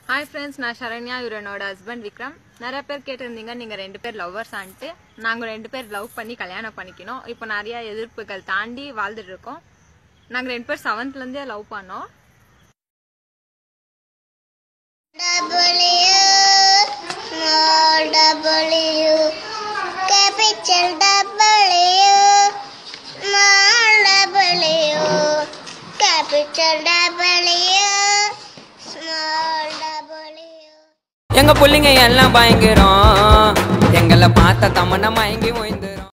hi friends நான் சரண்யா இவர் என்னோட ஹஸ்பண்ட் விக்ரம் நிறைய பேர் கேட்டிருந்தீங்க நீங்கள் ரெண்டு பேர் லவ்வர்ஸ் ஆன்ட்டு நாங்கள் ரெண்டு பேர் லவ் பண்ணி கல்யாணம் பண்ணிக்கணும் இப்போ நிறைய எதிர்ப்புகள் தாண்டி வாழ்ந்துட்டு இருக்கோம் நாங்கள் ரெண்டு பேர் செவன்த்லேருந்தே லவ் பண்ணோம் W small W capital W small W capital W small W எங்க புள்ளைங்க எல்லாம் பயங்கரம் எங்களை பார்த்த தமன்னா மயங்கி ஓய்ந்து